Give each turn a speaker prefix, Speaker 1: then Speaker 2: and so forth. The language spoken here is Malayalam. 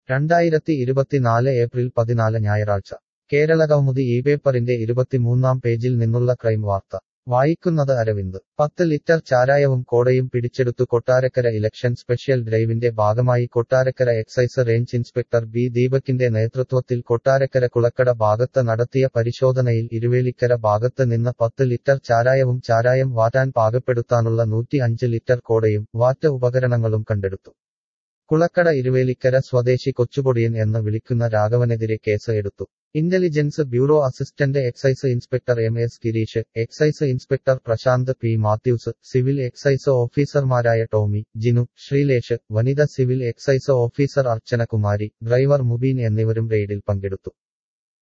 Speaker 1: രണ്ടായിരത്തി ഇരുപത്തിനാല് ഏപ്രിൽ പതിനാല് ഞായറാഴ്ച കേരള കൗമുദി ഈ പേപ്പറിന്റെ ഇരുപത്തിമൂന്നാം പേജിൽ നിന്നുള്ള ക്രൈം വാർത്ത വായിക്കുന്നത് അരവിന്ദ് പത്ത് ലിറ്റർ ചാരായവും കോടയും പിടിച്ചെടുത്തു കൊട്ടാരക്കര ഇലക്ഷൻ സ്പെഷ്യൽ ഡ്രൈവിന്റെ ഭാഗമായി Kottarakkara excise range inspector B ദീപകിന്റെ നേതൃത്വത്തിൽ കൊട്ടാരക്കര കുളക്കട ഭാഗത്ത് നടത്തിയ പരിശോധനയിൽ ഇരുവേലിക്കര ഭാഗത്ത് നിന്ന് പത്ത് ലിറ്റർ ചാരായവും ചാരായം വാറ്റാൻ പാകപ്പെടുത്താനുള്ള നൂറ്റി അഞ്ച് ലിറ്റർ കോടയും വാറ്റ് ഉപകരണങ്ങളും കണ്ടെടുത്തു കുളക്കട ഇരുവേലിക്കര സ്വദേശി കൊച്ചുപൊടിയൻ എന്ന് വിളിക്കുന്ന രാഘവനെതിരെ കേസ് എടുത്തു intelligence bureau assistant excise inspector M S Gireesh excise inspector Prasanth P Mathews civil excise ഓഫീസർമാരായ ടോമി ജിനു ശ്രീലേഷ് വനിത civil excise officer Archanakumari driver Mubeen എന്നിവരും റെയ്ഡിൽ പങ്കെടുത്തു